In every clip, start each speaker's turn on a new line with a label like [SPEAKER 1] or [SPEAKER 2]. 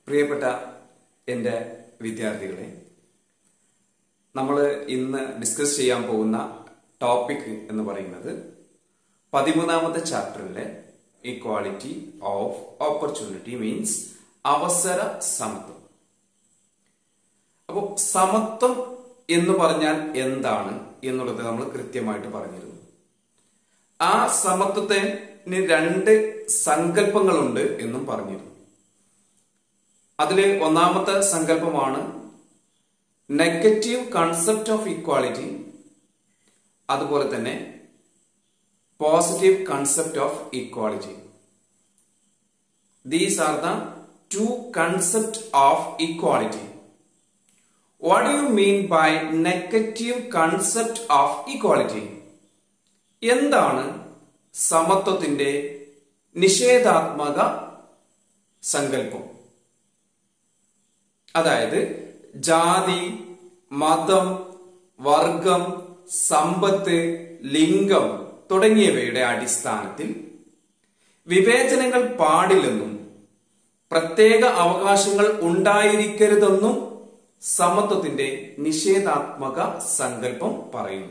[SPEAKER 1] പ്രിയപ്പെട്ട എൻ്റെ വിദ്യാർത്ഥികളെ നമ്മൾ ഇന്ന് ഡിസ്കസ് ചെയ്യാൻ പോകുന്ന ടോപ്പിക് എന്ന് പറയുന്നത് പതിമൂന്നാമത്തെ ചാപ്റ്ററിലെ ഇക്വാളിറ്റി ഓഫ് ഓപ്പർച്യൂണിറ്റി മീൻസ് അവസര സമത്വം അപ്പോൾ സമത്വം എന്ന് പറഞ്ഞാൽ എന്താണ് എന്നുള്ളത് നമ്മൾ കൃത്യമായിട്ട് പറഞ്ഞിരുന്നു ആ സമത്വത്തിന് രണ്ട് സങ്കല്പങ്ങളുണ്ട് എന്നും പറഞ്ഞിരുന്നു അതിൽ ഒന്നാമത്തെ സങ്കല്പമാണ് നെഗറ്റീവ് കൺസെപ്റ്റ് ഓഫ് ഇക്വാളിറ്റി അതുപോലെ തന്നെ positive concept of equality these are the two concept of equality what you mean by negative concept of equality എന്താണ് സമത്വത്തിന്റെ നിഷേധാത്മക സങ്കല്പം അതായത് ജാതി മതം വർഗം സമ്പത്ത് ലിംഗം തുടങ്ങിയവയുടെ അടിസ്ഥാനത്തിൽ വിവേചനങ്ങൾ പാടില്ലെന്നും പ്രത്യേക അവകാശങ്ങൾ ഉണ്ടായിരിക്കരുതെന്നും സമത്വത്തിന്റെ നിഷേധാത്മക സങ്കല്പം പറയുന്നു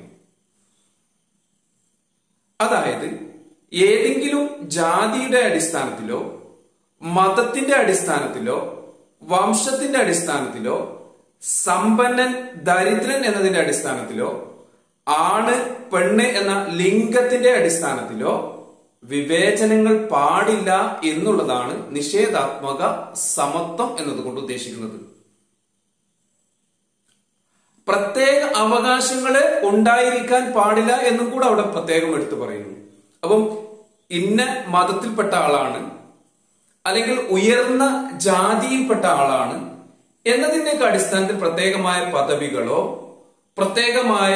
[SPEAKER 1] അതായത് ഏതെങ്കിലും ജാതിയുടെ അടിസ്ഥാനത്തിലോ മതത്തിന്റെ അടിസ്ഥാനത്തിലോ വംശത്തിന്റെ അടിസ്ഥാനത്തിലോ സമ്പന്നൻ ദരിദ്രൻ എന്നതിന്റെ അടിസ്ഥാനത്തിലോ ആണ് പെണ്ണ് എന്ന ലിംഗത്തിന്റെ അടിസ്ഥാനത്തിലോ വിവേചനങ്ങൾ പാടില്ല എന്നുള്ളതാണ് നിഷേധാത്മക സമത്വം എന്നതുകൊണ്ട് ഉദ്ദേശിക്കുന്നത് പ്രത്യേക അവകാശങ്ങള് ഉണ്ടായിരിക്കാൻ പാടില്ല എന്നും കൂടെ അവിടെ പ്രത്യേകം എടുത്തു പറയുന്നു അപ്പം ഇന്ന മതത്തിൽപ്പെട്ട ആളാണ് അല്ലെങ്കിൽ ഉയർന്ന ജാതിയിൽപ്പെട്ട ആളാണ് എന്നതിന്റെയൊക്കെ അടിസ്ഥാനത്തിൽ പ്രത്യേകമായ പദവികളോ പ്രത്യേകമായ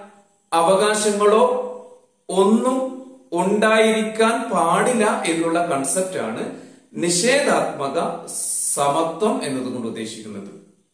[SPEAKER 1] അവകാശങ്ങളോ ഒന്നും ഉണ്ടായിരിക്കാൻ പാടില്ല എന്നുള്ള കൺസെപ്റ്റാണ് നിഷേധാത്മക സമത്വം എന്നതുകൊണ്ട് ഉദ്ദേശിക്കുന്നത്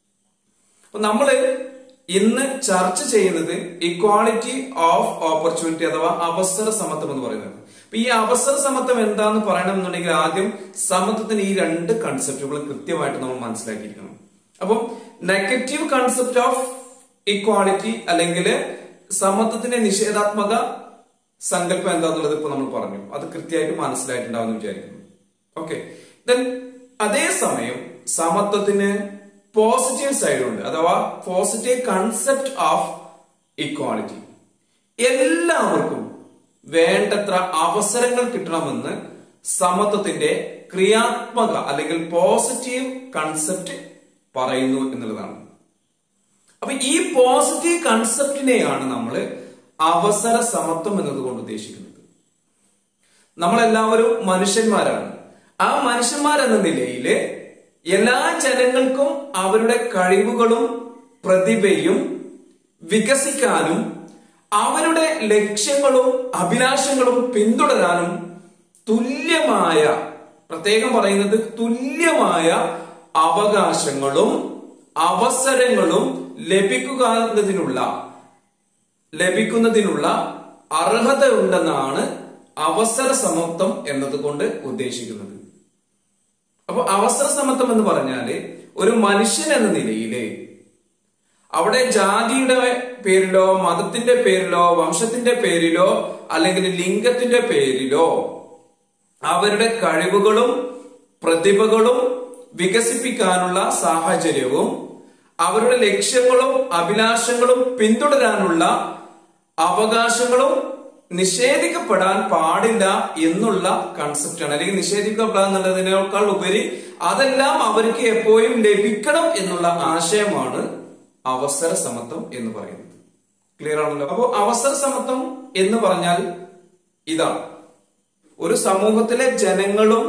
[SPEAKER 1] അപ്പൊ നമ്മള് ഇന്ന് ചർച്ച ചെയ്യുന്നത് ഇക്വാളിറ്റി ഓഫ് ഓപ്പർച്യൂണിറ്റി അഥവാ അവസര സമത്വം എന്ന് പറയുന്നത് അപ്പൊ ഈ അവസര സമത്വം എന്താന്ന് പറയണമെന്നുണ്ടെങ്കിൽ ആദ്യം സമത്വത്തിന് ഈ രണ്ട് കൺസെപ്റ്റുകളും കൃത്യമായിട്ട് നമ്മൾ മനസ്സിലാക്കിയിരിക്കണം അപ്പം നെഗറ്റീവ് കൺസെപ്റ്റ് ഓഫ് ഇക്വാളിറ്റി അല്ലെങ്കിൽ സമത്വത്തിന്റെ നിഷേധാത്മക സങ്കല്പം എന്താന്നുള്ളത് ഇപ്പൊ നമ്മൾ പറഞ്ഞു അത് കൃത്യമായിട്ട് മനസ്സിലായിട്ടുണ്ടാവും വിചാരിക്കുന്നു ഓക്കെ ദെൻ അതേസമയം സമത്വത്തിന് പോസിറ്റീവ് സൈഡ് ഉണ്ട് അഥവാ പോസിറ്റീവ് കൺസെപ്റ്റ് ഓഫ് ഇക്വാളിറ്റി എല്ലാവർക്കും വേണ്ടത്ര അവസരങ്ങൾ കിട്ടണമെന്ന് സമത്വത്തിന്റെ ക്രിയാത്മക അല്ലെങ്കിൽ പോസിറ്റീവ് കൺസെപ്റ്റ് പറയുന്നു എന്നുള്ളതാണ് അപ്പൊ ഈ പോസിറ്റീവ് കൺസെപ്റ്റിനെയാണ് നമ്മൾ അവസര സമത്വം എന്നതുകൊണ്ട് ഉദ്ദേശിക്കുന്നത് നമ്മളെല്ലാവരും മനുഷ്യന്മാരാണ് ആ മനുഷ്യന്മാരെന്ന നിലയില് എല്ലാ ജനങ്ങൾക്കും അവരുടെ കഴിവുകളും പ്രതിഭയും വികസിക്കാനും അവരുടെ ലക്ഷ്യങ്ങളും അഭിലാഷങ്ങളും പിന്തുടരാനും തുല്യമായ പ്രത്യേകം പറയുന്നത് തുല്യമായ അവകാശങ്ങളും അവസരങ്ങളും ലഭിക്കുന്നതിനുള്ള ലഭിക്കുന്നതിനുള്ള അർഹത ഉണ്ടെന്നാണ് അവസര സമത്വം എന്നതുകൊണ്ട് ഉദ്ദേശിക്കുന്നത് അപ്പൊ അവസര സമത്വം എന്ന് പറഞ്ഞാല് ഒരു മനുഷ്യൻ എന്ന നിലയില് അവിടെ ജാതിയുടെ പേരിലോ മതത്തിന്റെ പേരിലോ വംശത്തിന്റെ പേരിലോ അല്ലെങ്കിൽ ലിംഗത്തിന്റെ പേരിലോ അവരുടെ കഴിവുകളും പ്രതിഭകളും വികസിപ്പിക്കാനുള്ള സാഹചര്യവും അവരുടെ ലക്ഷ്യങ്ങളും അഭിലാഷങ്ങളും പിന്തുടരാനുള്ള അവകാശങ്ങളും നിഷേധിക്കപ്പെടാൻ പാടില്ല എന്നുള്ള കൺസെപ്റ്റാണ് അല്ലെങ്കിൽ നിഷേധിക്കപ്പെടാൻ എന്നുള്ളതിനേക്കാൾ ഉപരി അതെല്ലാം അവർക്ക് എപ്പോഴും ലഭിക്കണം എന്നുള്ള ആശയമാണ് അവസര സമത്വം എന്ന് പറയുന്നത് ക്ലിയർ ആണല്ലോ അപ്പോൾ അവസര സമത്വം എന്ന് പറഞ്ഞാൽ ഇതാണ് ഒരു സമൂഹത്തിലെ ജനങ്ങളും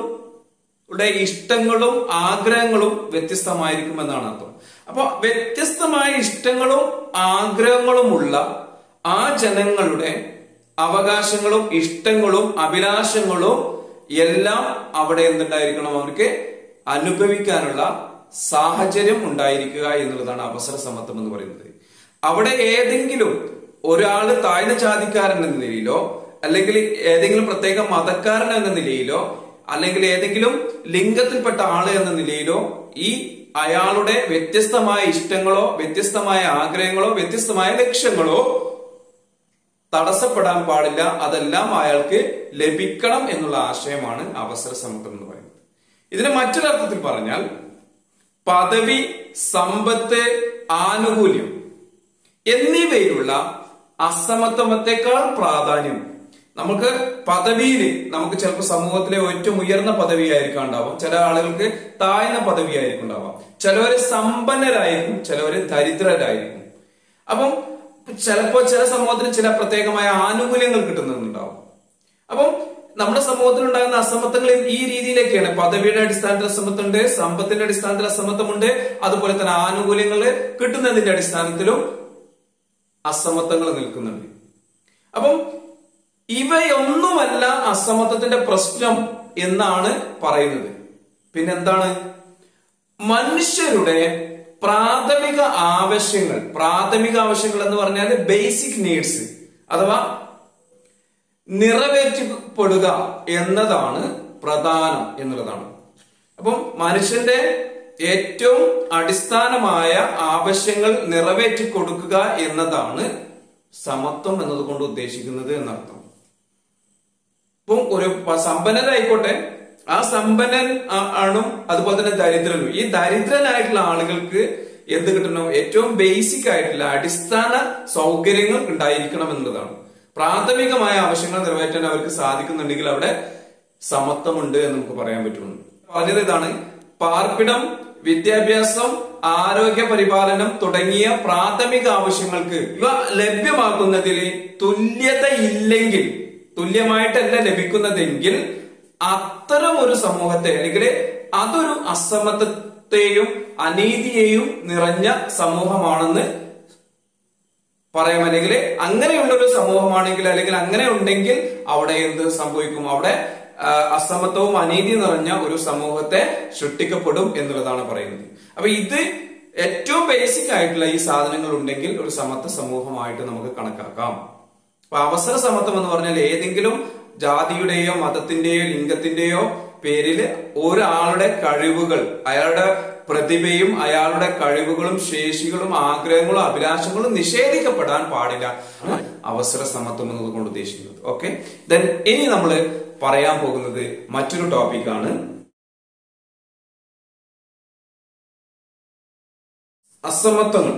[SPEAKER 1] ഇഷ്ടങ്ങളും ആഗ്രഹങ്ങളും വ്യത്യസ്തമായിരിക്കും എന്നാണ് അർത്ഥം അപ്പൊ വ്യത്യസ്തമായ ഇഷ്ടങ്ങളും ആഗ്രഹങ്ങളുമുള്ള ആ ജനങ്ങളുടെ അവകാശങ്ങളും ഇഷ്ടങ്ങളും അഭിലാഷങ്ങളും എല്ലാം അവിടെ എന്തുണ്ടായിരിക്കണം അവർക്ക് അനുഭവിക്കാനുള്ള സാഹചര്യം ഉണ്ടായിരിക്കുക എന്നുള്ളതാണ് അവസര സമത്വം എന്ന് പറയുന്നത് അവിടെ ഏതെങ്കിലും ഒരാള് താഴ്ന്ന ജാതിക്കാരൻ എന്ന നിലയിലോ അല്ലെങ്കിൽ ഏതെങ്കിലും പ്രത്യേക മതക്കാരൻ എന്ന നിലയിലോ അല്ലെങ്കിൽ ഏതെങ്കിലും ലിംഗത്തിൽപ്പെട്ട ആള് എന്ന നിലയിലോ ഈ അയാളുടെ വ്യത്യസ്തമായ ഇഷ്ടങ്ങളോ വ്യത്യസ്തമായ ആഗ്രഹങ്ങളോ വ്യത്യസ്തമായ ലക്ഷ്യങ്ങളോ തടസ്സപ്പെടാൻ പാടില്ല അതെല്ലാം അയാൾക്ക് ലഭിക്കണം എന്നുള്ള ആശയമാണ് അവസര സമത്വം എന്ന് പറയുന്നത് ഇതിന് മറ്റൊരർത്ഥത്തിൽ പറഞ്ഞാൽ പദവി സമ്പത്ത് ആനുകൂല്യം എന്നിവയിലുള്ള അസമത്വത്തെക്കാൾ പ്രാധാന്യം നമുക്ക് പദവിയിൽ നമുക്ക് ചിലപ്പോൾ സമൂഹത്തിലെ ഏറ്റവും ഉയർന്ന പദവിയായിരിക്കും ഉണ്ടാവാം ചില ആളുകൾക്ക് താഴ്ന്ന പദവിയായിരിക്കും ഉണ്ടാവാം ചിലവര് സമ്പന്നരായിരിക്കും ചിലവര് ദരിദ്രരായിരിക്കും അപ്പം ചിലപ്പോൾ ചില സമൂഹത്തിന് ചില പ്രത്യേകമായ ആനുകൂല്യങ്ങൾ കിട്ടുന്നുണ്ടാവും അപ്പം നമ്മുടെ സമൂഹത്തിൽ ഉണ്ടാകുന്ന അസമത്വങ്ങൾ ഈ രീതിയിലേക്കാണ് പദവിയുടെ അടിസ്ഥാനത്തിൽ അസമത്വമുണ്ട് സമ്പത്തിന്റെ അടിസ്ഥാനത്തിൽ അസമത്വമുണ്ട് അതുപോലെ തന്നെ ആനുകൂല്യങ്ങൾ കിട്ടുന്നതിന്റെ അടിസ്ഥാനത്തിലും അസമത്വങ്ങൾ നിൽക്കുന്നുണ്ട് അപ്പം ഇവയൊന്നുമല്ല അസമത്വത്തിന്റെ പ്രശ്നം എന്നാണ് പറയുന്നത് പിന്നെന്താണ് മനുഷ്യരുടെ പ്രാഥമിക ആവശ്യങ്ങൾ പ്രാഥമിക ആവശ്യങ്ങൾ എന്ന് പറഞ്ഞാൽ ബേസിക് നീഡ്സ് അഥവാ നിറവേറ്റപ്പെടുക എന്നതാണ് പ്രധാനം എന്നുള്ളതാണ് അപ്പം മനുഷ്യന്റെ ഏറ്റവും അടിസ്ഥാനമായ ആവശ്യങ്ങൾ നിറവേറ്റി കൊടുക്കുക എന്നതാണ് സമത്വം എന്നതുകൊണ്ട് ഉദ്ദേശിക്കുന്നത് എന്നർത്ഥം ഇപ്പം ഒരു പ- സമ്പന്നരായിക്കോട്ടെ ആ സമ്പന്നൻ ആ- ആണും അതുപോലെ തന്നെ ദരിദ്രനും ഈ ദരിദ്രനായിട്ടുള്ള ആളുകൾക്ക് എന്ത് കിട്ടണം ഏറ്റവും ബേസിക് ആയിട്ടുള്ള അടിസ്ഥാന സൗകര്യങ്ങൾ ഉണ്ടായിരിക്കണം എന്നുള്ളതാണ് പ്രാഥമികമായ ആവശ്യങ്ങൾ നിറവേറ്റാൻ അവർക്ക് സാധിക്കുന്നുണ്ടെങ്കിൽ അവിടെ സമത്വമുണ്ട് എന്ന് നമുക്ക് പറയാൻ പറ്റുന്നു പറഞ്ഞത് ഇതാണ് പാർപ്പിടം വിദ്യാഭ്യാസം ആരോഗ്യ പരിപാലനം തുടങ്ങിയ പ്രാഥമിക ആവശ്യങ്ങൾക്ക് ഇവ ലഭ്യമാക്കുന്നതിൽ തുല്യതയില്ലെങ്കിൽ തുല്യമായിട്ടല്ല ലഭിക്കുന്നതെങ്കിൽ അത്തരം ഒരു സമൂഹത്തെ അല്ലെങ്കിൽ അതൊരു അസമത്വത്തെയും അനീതിയെയും നിറഞ്ഞ സമൂഹമാണെന്ന് പറയാം അല്ലെങ്കിൽ അങ്ങനെയുള്ള ഒരു സമൂഹമാണെങ്കിൽ അല്ലെങ്കിൽ അങ്ങനെ ഉണ്ടെങ്കിൽ അവിടെ എന്ത് സംഭവിക്കും അവിടെ ആ, അസമത്വവും അനീതി നിറഞ്ഞ ഒരു സമൂഹത്തെ സൃഷ്ടിക്കപ്പെടും എന്നുള്ളതാണ് പറയുന്നത് അപ്പൊ ഇത് ഏറ്റവും ബേസിക് ആയിട്ടുള്ള ഈ സാധനങ്ങൾ ഉണ്ടെങ്കിൽ ഒരു സമത്വ സമൂഹമായിട്ട് നമുക്ക് കണക്കാക്കാം അപ്പൊ അവസര സമത്വം എന്ന് പറഞ്ഞാൽ ഏതെങ്കിലും ജാതിയുടെയോ മതത്തിന്റെയോ ലിംഗത്തിന്റെയോ പേരിൽ ഒരാളുടെ കഴിവുകൾ അയാളുടെ പ്രതിഭയും അയാളുടെ കഴിവുകളും ശേഷികളും ആഗ്രഹങ്ങളും അഭിലാഷങ്ങളും നിഷേധിക്കപ്പെടാൻ പാടില്ല ആണ് അവസര സമത്വം എന്നതുകൊണ്ട് ഉദ്ദേശിക്കുന്നത് ഓക്കെ ദെൻ ഇനി നമ്മൾ പറയാൻ പോകുന്നത് മറ്റൊരു ടോപ്പിക്കാണ് അസമത്വങ്ങൾ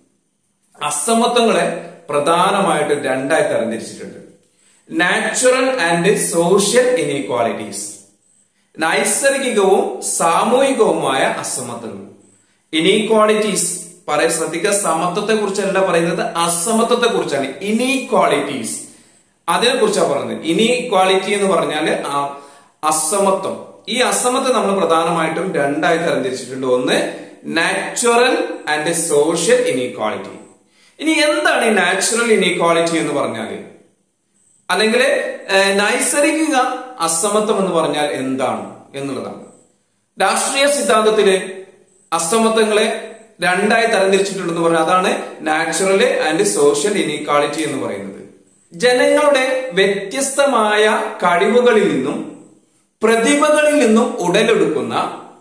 [SPEAKER 1] അസമത്വങ്ങളെ പ്രധാനമായിട്ട് രണ്ടായി തരംതിരിച്ചിട്ടുണ്ട് നാച്ചുറൽ ആൻഡ് സോഷ്യൽ ഇനീക്വാളിറ്റീസ് നൈസർഗികവും സാമൂഹികവുമായ അസമത്വങ്ങൾ ഇനീക്വാളിറ്റീസ് പറയാൻ ശ്രദ്ധിക്കുക സമത്വത്തെ കുറിച്ചല്ല പറയുന്നത് അസമത്വത്തെ കുറിച്ചാണ് ഇനീക്വാളിറ്റീസ് അതിനെ കുറിച്ചാണ് പറയുന്നത് ഇനീക്വാളിറ്റി എന്ന് പറഞ്ഞാല് ആ അസമത്വം ഈ അസമത്വം നമ്മൾ പ്രധാനമായിട്ടും രണ്ടായി തരംതിരിച്ചിട്ടുണ്ട് ഒന്ന് നാച്ചുറൽ ആൻഡ് സോഷ്യൽ ഇനീക്വാളിറ്റി ഇനി എന്താണ് ഈ നാച്ചുറൽ ഇനീക്വാളിറ്റി എന്ന് പറഞ്ഞാല് അല്ലെങ്കിൽ ഏഹ്, നൈസർഗിക അസമത്വം എന്ന് പറഞ്ഞാൽ എന്താണ് എന്നുള്ളതാണ് രാഷ്ട്രീയ സിദ്ധാന്തത്തില് അസമത്വങ്ങളെ രണ്ടായി തരംതിരിച്ചിട്ടുണ്ടെന്ന് പറഞ്ഞാൽ അതാണ് നാച്ചുറൽ ആൻഡ് സോഷ്യൽ ഇനീക്വാളിറ്റി എന്ന് പറയുന്നത് ജനങ്ങളുടെ വ്യത്യസ്തമായ കഴിവുകളിൽ നിന്നും പ്രതിഭകളിൽ നിന്നും ഉടലെടുക്കുന്ന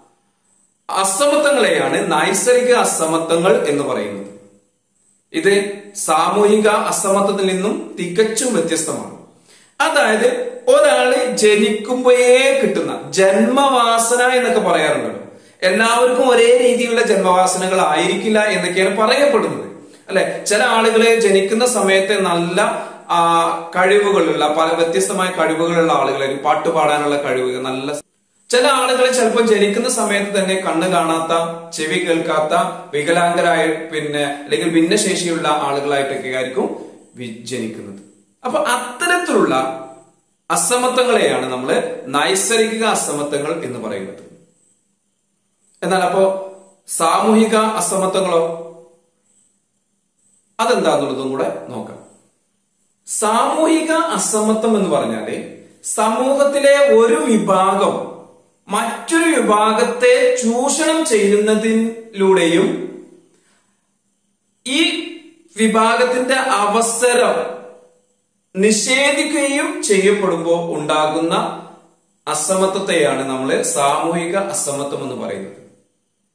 [SPEAKER 1] അസമത്വങ്ങളെയാണ് നൈസർഗിക അസമത്വങ്ങൾ എന്ന് പറയുന്നത് ഇത് സാമൂഹിക അസമത്വത്തിൽ നിന്നും തികച്ചും വ്യത്യസ്തമാണ് അതായത് ഒരാള് ജനിക്കുമ്പോഴേ കിട്ടുന്ന ജന്മവാസന എന്നൊക്കെ പറയാറുണ്ടല്ലോ എല്ലാവർക്കും ഒരേ രീതിയിലുള്ള ജന്മവാസനകൾ ആയിരിക്കില്ല എന്നൊക്കെയാണ് പറയപ്പെടുന്നത് അല്ലെ ചില ആളുകളെ ജനിക്കുന്ന സമയത്ത് നല്ല ആ, കഴിവുകളുള്ള പല വ്യത്യസ്തമായ കഴിവുകളുള്ള ആളുകളായിരിക്കും പാട്ട് പാടാനുള്ള കഴിവുകൾ നല്ല ചില ആളുകൾ ചിലപ്പോൾ ജനിക്കുന്ന സമയത്ത് തന്നെ കണ്ണ് കാണാത്ത ചെവി കേൾക്കാത്ത വികലാംഗരായ പിന്നെ അല്ലെങ്കിൽ ഭിന്നശേഷിയുള്ള ആളുകളായിട്ടൊക്കെ ആയിരിക്കും വി- ജനിക്കുന്നത് അപ്പൊ അത്തരത്തിലുള്ള അസമത്വങ്ങളെയാണ് നമ്മൾ നൈസർഗിക അസമത്വങ്ങൾ എന്ന് പറയുന്നത് എന്നാൽ അപ്പോ സാമൂഹിക അസമത്വങ്ങളോ അതെന്താന്നുള്ളതും കൂടെ നോക്കാം സാമൂഹിക അസമത്വം എന്ന് പറഞ്ഞാല് സമൂഹത്തിലെ ഒരു വിഭാഗം മറ്റൊരു വിഭാഗത്തെ ചൂഷണം ചെയ്യുന്നതിലൂടെയും ഈ വിഭാഗത്തിന്റെ അവസരം നിഷേധിക്കുകയും ചെയ്യപ്പെടുമ്പോൾ ഉണ്ടാകുന്ന അസമത്വത്തെയാണ് നമ്മൾ സാമൂഹിക അസമത്വം എന്ന് പറയുന്നത്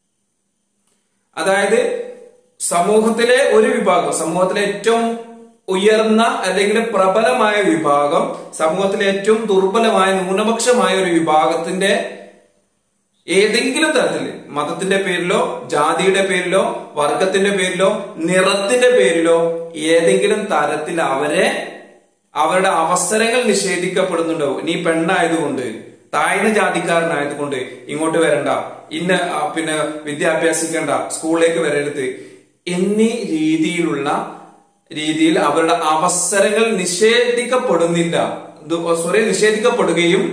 [SPEAKER 1] അതായത് സമൂഹത്തിലെ ഒരു വിഭാഗം സമൂഹത്തിലെ ഏറ്റവും ഉയർന്ന അല്ലെങ്കിൽ പ്രബലമായ വിഭാഗം സമൂഹത്തിലെ ഏറ്റവും ദുർബലമായ ന്യൂനപക്ഷമായ ഒരു വിഭാഗത്തിന്റെ ഏതെങ്കിലും തരത്തിൽ മതത്തിന്റെ പേരിലോ ജാതിയുടെ പേരിലോ വർഗത്തിന്റെ പേരിലോ നിറത്തിന്റെ പേരിലോ ഏതെങ്കിലും തരത്തിൽ അവരെ അവരുടെ അവസരങ്ങൾ നിഷേധിക്കപ്പെടുന്നുണ്ടോ നീ പെണ്ണായതുകൊണ്ട് താഴ്ന്ന ജാതിക്കാരനായതുകൊണ്ട് ഇങ്ങോട്ട് വരണ്ട ഇന്ന ആ, പിന്നെ വിദ്യാഭ്യാസിക്കേണ്ട സ്കൂളിലേക്ക് വരരുത് എന്നീ രീതിയിലുള്ള രീതിയിൽ അവരുടെ അവസരങ്ങൾ നിഷേധിക്കപ്പെടുന്നില്ല സോറി നിഷേധിക്കപ്പെടുകയും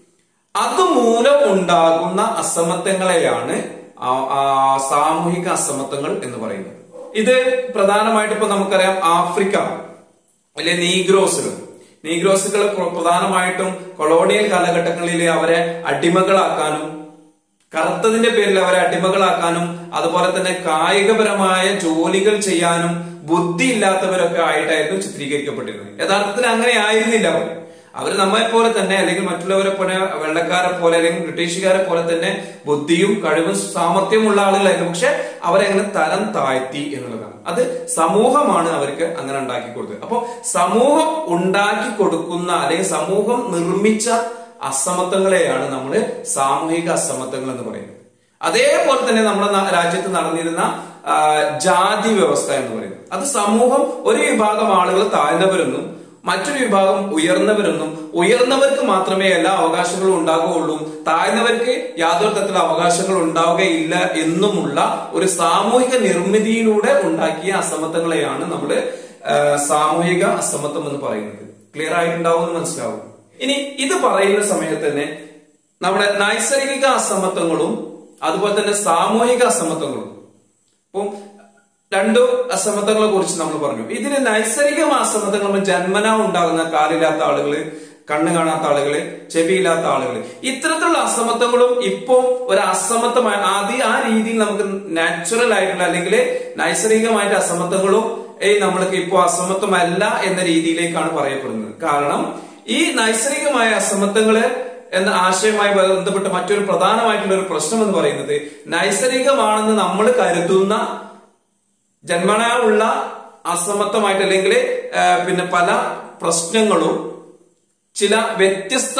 [SPEAKER 1] അതുമൂലം ഉണ്ടാകുന്ന അസമത്വങ്ങളെയാണ് ആ- ആ സാമൂഹിക അസമത്വങ്ങൾ എന്ന് പറയുന്നത് ഇത് പ്രധാനമായിട്ട് ഇപ്പൊ നമുക്കറിയാം ആഫ്രിക്ക അല്ലെ നീഗ്രോസുകൾ നീഗ്രോസുകൾ പ്ര- പ്രധാനമായിട്ടും കൊളോണിയൽ കാലഘട്ടങ്ങളിൽ അവരെ അടിമകളാക്കാനും കറുത്തതിന്റെ പേരിൽ അവരെ അടിമകളാക്കാനും അതുപോലെ തന്നെ കായികപരമായ ജോലികൾ ചെയ്യാനും ബുദ്ധി ഇല്ലാത്തവരൊക്കെ ആയിട്ടായിരുന്നു ചിത്രീകരിക്കപ്പെട്ടിരുന്നത് യഥാർത്ഥത്തിൽ അങ്ങനെ ആയിരുന്നില്ല അവർ അവർ നമ്മെ പോലെ തന്നെ അല്ലെങ്കിൽ മറ്റുള്ളവരെ പോലെ വെള്ളക്കാരെ പോലെ അല്ലെങ്കിൽ ബ്രിട്ടീഷുകാരെ പോലെ തന്നെ ബുദ്ധിയും കഴിവും സാമർഥ്യമുള്ള ആളുകളായിരുന്നു പക്ഷെ അവരെങ്ങനെ തരം താഴ്ത്തി എന്നുള്ളതാണ് അത് സമൂഹമാണ് അവർക്ക് അങ്ങനെ ഉണ്ടാക്കി കൊടുത്തത് അപ്പൊ സമൂഹം ഉണ്ടാക്കി കൊടുക്കുന്ന അല്ലെങ്കിൽ സമൂഹം നിർമ്മിച്ച അസമത്വങ്ങളെയാണ് നമ്മൾ സാമൂഹിക അസമത്വങ്ങൾ എന്ന് പറയുന്നത് അതേപോലെ തന്നെ നമ്മുടെ ന- രാജ്യത്ത് നടന്നിരുന്ന ആ, ജാതി വ്യവസ്ഥ എന്ന് പറയുന്നത് അത് സമൂഹം ഒരു വിഭാഗം ആളുകൾ താഴ്ന്നവരെന്നും മറ്റൊരു വിഭാഗം ഉയർന്നവരെന്നും ഉയർന്നവർക്ക് മാത്രമേ എല്ലാ അവകാശങ്ങളും ഉണ്ടാകുകയുള്ളൂ താഴ്ന്നവർക്ക് യാതൊരു തരത്തിലുള്ള അവകാശങ്ങൾ ഉണ്ടാവുകയില്ല എന്നുമുള്ള ഒരു സാമൂഹിക നിർമ്മിതിയിലൂടെ ഉണ്ടാക്കിയ അസമത്വങ്ങളെയാണ് നമ്മൾ സാമൂഹിക അസമത്വം എന്ന് പറയുന്നത് ക്ലിയർ ആയിട്ടുണ്ടാവും എന്ന് മനസ്സിലാവും ഇനി ഇത് പറയുന്ന സമയത്ത് തന്നെ നമ്മുടെ നൈസർഗിക അസമത്വങ്ങളും അതുപോലെ തന്നെ സാമൂഹിക അസമത്വങ്ങളും അപ്പം രണ്ടു അസമത്വങ്ങളെ കുറിച്ച് നമ്മൾ പറഞ്ഞു ഇതിന് നൈസർഗിക അസമത്വങ്ങൾ നമ്മൾ ജന്മന ഉണ്ടാകുന്ന കാലില്ലാത്ത ആളുകള് കണ്ണ് കാണാത്ത ആളുകള് ചെവിയില്ലാത്ത ആളുകള് ഇത്തരത്തിലുള്ള അസമത്വങ്ങളും ഇപ്പോ ഒരു അസമത്വമായ ആദ്യം ആ രീതിയിൽ നമുക്ക് നാച്ചുറൽ ആയിട്ടുള്ള അല്ലെങ്കിൽ നൈസർഗികമായിട്ട് അസമത്വങ്ങളും ഏയ് നമ്മൾക്ക് ഇപ്പോ അസമത്വമല്ല എന്ന രീതിയിലേക്കാണ് പറയപ്പെടുന്നത് കാരണം ഈ നൈസർഗികമായ അസമത്വങ്ങള് എന്ന ആശയവുമായി ബന്ധപ്പെട്ട് മറ്റൊരു പ്രധാനമായിട്ടുള്ള ഒരു പ്രശ്നം എന്ന് പറയുന്നത് നൈസർഗികമാണെന്ന് നമ്മൾ കരുതുന്ന ജന്മന ഉള്ള അസമത്വമായിട്ട് അല്ലെങ്കിൽ ആ, പിന്നെ പല പ്രശ്നങ്ങളും ചില വ്യത്യസ്ത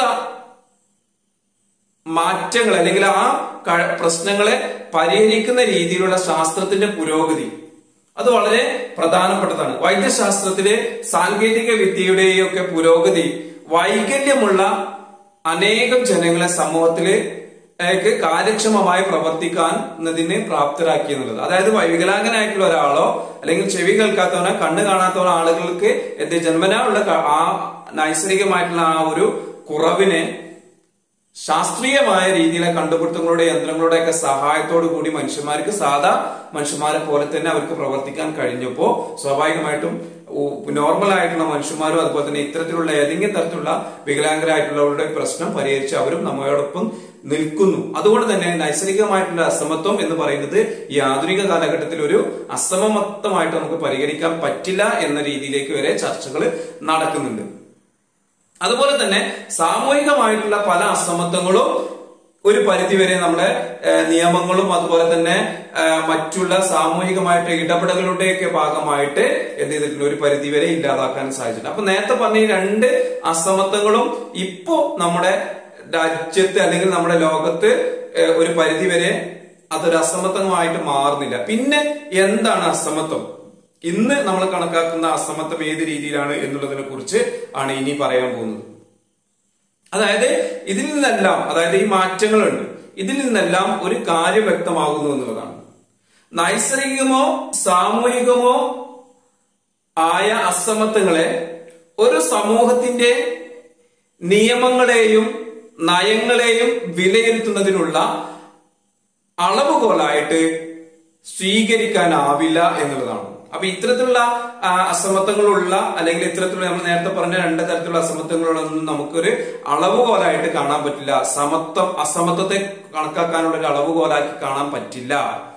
[SPEAKER 1] മാറ്റങ്ങൾ അല്ലെങ്കിൽ ആ ക- പ്രശ്നങ്ങളെ പരിഹരിക്കുന്ന രീതിയിലുള്ള ശാസ്ത്രത്തിന്റെ പുരോഗതി അത് വളരെ പ്രധാനപ്പെട്ടതാണ് വൈദ്യശാസ്ത്രത്തിലെ സാങ്കേതിക വിദ്യയുടെയും ഒക്കെ പുരോഗതി വൈകല്യമുള്ള അനേകം ജനങ്ങളെ സമൂഹത്തില് ഏക്ക് കാര്യക്ഷമമായി പ്രവർത്തിക്കാൻ എന്നതിന് പ്രാപ്തരാക്കി എന്നുള്ളത് അതായത് വികലാംഗനായിട്ടുള്ള ഒരാളോ അല്ലെങ്കിൽ ചെവി കേൾക്കാത്തവനോ കണ്ണ് കാണാത്തവനോ ആളുകൾക്ക് എന്ത് ജന്മനാ ഉള്ള ക- ആ നൈസർഗികമായിട്ടുള്ള ആ ഒരു കുറവിനെ ശാസ്ത്രീയമായ രീതിയിലെ കണ്ടുപിടുത്തങ്ങളുടെ യന്ത്രങ്ങളുടെ ഒക്കെ സഹായത്തോടു കൂടി മനുഷ്യന്മാർക്ക് സാധാ മനുഷ്യന്മാരെ പോലെ തന്നെ അവർക്ക് പ്രവർത്തിക്കാൻ കഴിഞ്ഞപ്പോ സ്വാഭാവികമായിട്ടും നോർമൽ ആയിട്ടുള്ള മനുഷ്യന്മാരും അതുപോലെ തന്നെ ഇത്തരത്തിലുള്ള ഏതെങ്കിലും തരത്തിലുള്ള വികലാംഗരായിട്ടുള്ളവരുടെ പ്രശ്നം പരിഹരിച്ച് അവരും നമ്മോടൊപ്പം നിൽക്കുന്നു അതുകൊണ്ട് തന്നെ നൈസർഗികമായിട്ടുള്ള അസമത്വം എന്ന് പറയുന്നത് ഈ ആധുനിക കാലഘട്ടത്തിൽ ഒരു അസമത്വമായിട്ട് നമുക്ക് പരിഹരിക്കാൻ പറ്റില്ല എന്ന രീതിയിലേക്ക് വരെ ചർച്ചകൾ നടക്കുന്നുണ്ട് അതുപോലെ തന്നെ സാമൂഹികമായിട്ടുള്ള പല അസമത്വങ്ങളും ഒരു പരിധിവരെ നമ്മുടെ ഏഹ്, നിയമങ്ങളും അതുപോലെ തന്നെ ഏഹ്, മറ്റുള്ള സാമൂഹികമായിട്ട് ഇടപെടലുകളുടെയൊക്കെ ഭാഗമായിട്ട് എന്ത് ചെയ്തിട്ടുണ്ട് ഒരു പരിധിവരെ ഇല്ലാതാക്കാൻ സാധിച്ചിട്ടുണ്ട് അപ്പൊ നേരത്തെ പറഞ്ഞ ഈ രണ്ട് അസമത്വങ്ങളും ഇപ്പോ നമ്മുടെ രാജ്യത്ത് അല്ലെങ്കിൽ നമ്മുടെ ലോകത്ത് ഏഹ്, ഒരു പരിധിവരെ അതൊരു അസമത്വമായിട്ട് മാറുന്നില്ല പിന്നെ എന്താണ് അസമത്വം ഇന്ന് നമ്മൾ കണക്കാക്കുന്ന അസമത്വം ഏത് രീതിയിലാണ് എന്നുള്ളതിനെ കുറിച്ച് ആണ് ഇനി പറയാൻ പോകുന്നത് അതായത് ഇതിൽ നിന്നെല്ലാം അതായത് ഈ മാറ്റങ്ങളുണ്ട് ഇതിൽ നിന്നെല്ലാം ഒരു കാര്യം വ്യക്തമാകുന്നു എന്നുള്ളതാണ് നൈസർഗികമോ സാമൂഹികമോ ആയ അസമത്വങ്ങളെ ഒരു സമൂഹത്തിന്റെ നിയമങ്ങളെയും നയങ്ങളെയും വിലയിരുത്തുന്നതിനുള്ള അളവുകോലായിട്ട് സ്വീകരിക്കാനാവില്ല എന്നുള്ളതാണ് അപ്പൊ ഇത്തരത്തിലുള്ള ആ, അസമത്വങ്ങളുള്ള അല്ലെങ്കിൽ ഇത്തരത്തിലുള്ള നമ്മൾ നേരത്തെ പറഞ്ഞ രണ്ട് തരത്തിലുള്ള അസമത്വങ്ങളൊന്നും നമുക്കൊരു അളവുകോലായിട്ട് കാണാൻ പറ്റില്ല സമത്വം അസമത്വത്തെ കണക്കാക്കാനുള്ള ഒരു അളവുകോലാക്കി കാണാൻ പറ്റില്ല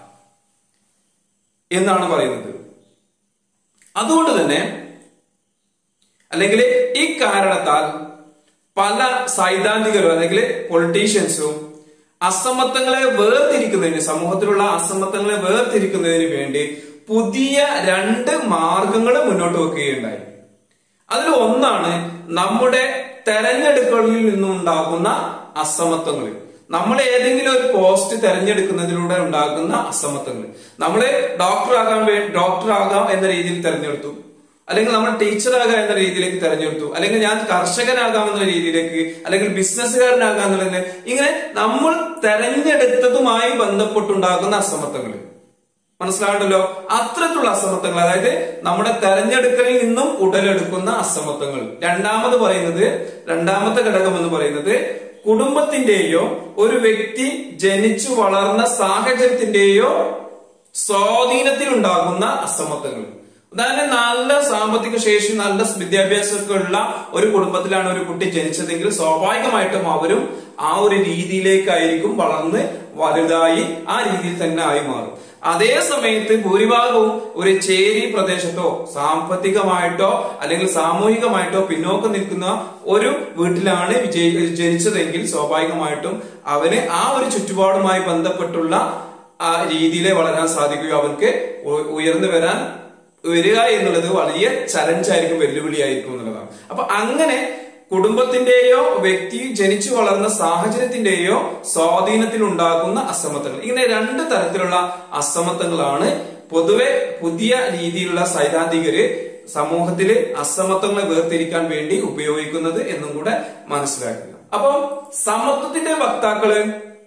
[SPEAKER 1] എന്നാണ് പറയുന്നത് അതുകൊണ്ട് തന്നെ അല്ലെങ്കിൽ ഈ കാരണത്താൽ പല സൈദ്ധാന്തികരും അല്ലെങ്കിൽ പൊളിറ്റീഷ്യൻസും അസമത്വങ്ങളെ വേർതിരിക്കുന്നതിന് സമൂഹത്തിലുള്ള അസമത്വങ്ങളെ വേർതിരിക്കുന്നതിന് വേണ്ടി പുതിയ രണ്ട് മാർഗങ്ങൾ മുന്നോട്ട് വെക്കുകയുണ്ടായി അതിൽ ഒന്നാണ് നമ്മുടെ തെരഞ്ഞെടുപ്പുകളിൽ നിന്നുണ്ടാകുന്ന അസമത്വങ്ങൾ നമ്മൾ ഏതെങ്കിലും ഒരു പോസ്റ്റ് തെരഞ്ഞെടുക്കുന്നതിലൂടെ ഉണ്ടാകുന്ന അസമത്വങ്ങൾ നമ്മൾ ഡോക്ടർ ആകാൻ വേ ഡോക്ടർ ആകാം എന്ന രീതിയിൽ തെരഞ്ഞെടുത്തു അല്ലെങ്കിൽ നമ്മൾ ടീച്ചറാകാം എന്ന രീതിയിലേക്ക് തെരഞ്ഞെടുത്തു അല്ലെങ്കിൽ ഞാൻ കർഷകനാകാം എന്ന രീതിയിലേക്ക് അല്ലെങ്കിൽ ബിസിനസ്സുകാരനാകാം എന്നുള്ളത് ഇങ്ങനെ നമ്മൾ തെരഞ്ഞെടുത്തതുമായി ബന്ധപ്പെട്ടുണ്ടാകുന്ന അസമത്വങ്ങൾ മനസ്സിലാകണ്ടല്ലോ അത്തരത്തിലുള്ള അസമത്വങ്ങൾ അതായത് നമ്മുടെ തെരഞ്ഞെടുക്കലിൽ നിന്നും ഉടലെടുക്കുന്ന അസമത്വങ്ങൾ രണ്ടാമത് പറയുന്നത് രണ്ടാമത്തെ ഘടകം എന്ന് പറയുന്നത് കുടുംബത്തിന്റെയോ ഒരു വ്യക്തി ജനിച്ചു വളർന്ന സാഹചര്യത്തിന്റെയോ സ്വാധീനത്തിൽ ഉണ്ടാകുന്ന അസമത്വങ്ങൾ ഉദാഹരണം നല്ല സാമ്പത്തിക ശേഷി നല്ല വിദ്യാഭ്യാസമൊക്കെ ഉള്ള ഒരു കുടുംബത്തിലാണ് ഒരു കുട്ടി ജനിച്ചതെങ്കിൽ സ്വാഭാവികമായിട്ടും അവരും ആ ഒരു രീതിയിലേക്കായിരിക്കും വളർന്ന് വലുതായി ആ രീതിയിൽ തന്നെ ആയി മാറും അതേ സമയത്ത് ഭൂരിഭാഗവും ഒരു ചേരി പ്രദേശത്തോ സാമ്പത്തികമായിട്ടോ അല്ലെങ്കിൽ സാമൂഹികമായിട്ടോ പിന്നോക്കം നിൽക്കുന്ന ഒരു വീട്ടിലാണ് വിജയി ജനിച്ചതെങ്കിൽ സ്വാഭാവികമായിട്ടും അവന് ആ ഒരു ചുറ്റുപാടുമായി ബന്ധപ്പെട്ടുള്ള ആ രീതിയിലെ വളരാൻ സാധിക്കുകയോ അവർക്ക് ഉ- ഉയർന്നു വരാൻ വരിക എന്നുള്ളത് വലിയ ചലഞ്ചായിരിക്കും വെല്ലുവിളിയായിരിക്കും എന്നുള്ളതാണ് അപ്പൊ അങ്ങനെ കുടുംബത്തിന്റെയോ വ്യക്തി ജനിച്ചു വളർന്ന സാഹചര്യത്തിന്റെയോ സ്വാധീനത്തിൽ ഉണ്ടാകുന്ന അസമത്വങ്ങൾ ഇങ്ങനെ രണ്ട് തരത്തിലുള്ള അസമത്വങ്ങളാണ് പൊതുവെ പുതിയ രീതിയിലുള്ള സൈദ്ധാന്തികര് സമൂഹത്തില് അസമത്വങ്ങളെ വേർതിരിക്കാൻ വേണ്ടി ഉപയോഗിക്കുന്നത് എന്നും കൂടെ മനസ്സിലാക്കുക അപ്പം സമത്വത്തിന്റെ വക്താക്കള്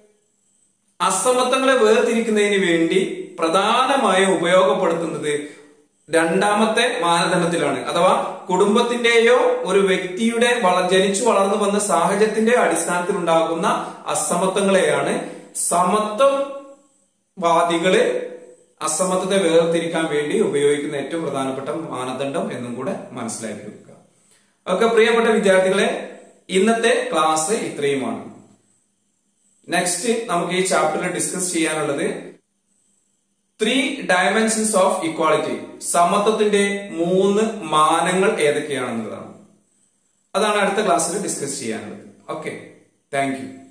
[SPEAKER 1] അസമത്വങ്ങളെ വേർതിരിക്കുന്നതിന് വേണ്ടി പ്രധാനമായും ഉപയോഗപ്പെടുത്തുന്നത് രണ്ടാമത്തെ മാനദണ്ഡത്തിലാണ് അഥവാ കുടുംബത്തിന്റെയോ ഒരു വ്യക്തിയുടെ വള ജനിച്ചു വളർന്നു വന്ന സാഹചര്യത്തിന്റെ അടിസ്ഥാനത്തിൽ ഉണ്ടാകുന്ന അസമത്വങ്ങളെയാണ് സമത്വം വാദികള് അസമത്വത്തെ വേർതിരിക്കാൻ വേണ്ടി ഉപയോഗിക്കുന്ന ഏറ്റവും പ്രധാനപ്പെട്ട മാനദണ്ഡം എന്നും കൂടെ മനസ്സിലാക്കി വെക്കുക ഓക്കെ പ്രിയപ്പെട്ട വിദ്യാർത്ഥികളെ ഇന്നത്തെ ക്ലാസ് ഇത്രയുമാണ് നെക്സ്റ്റ് നമുക്ക് ഈ ചാപ്റ്ററിൽ ഡിസ്കസ് ചെയ്യാനുള്ളത് ത്രീ ഡയമെൻഷൻസ് ഓഫ് ഇക്വാളിറ്റി സമത്വത്തിന്റെ മൂന്ന് മാനങ്ങൾ ഏതൊക്കെയാണെന്നുള്ളതാണ് അതാണ് അടുത്ത ക്ലാസ്സിൽ ഡിസ്കസ് ചെയ്യാനുള്ളത് ഓക്കെ താങ്ക് യു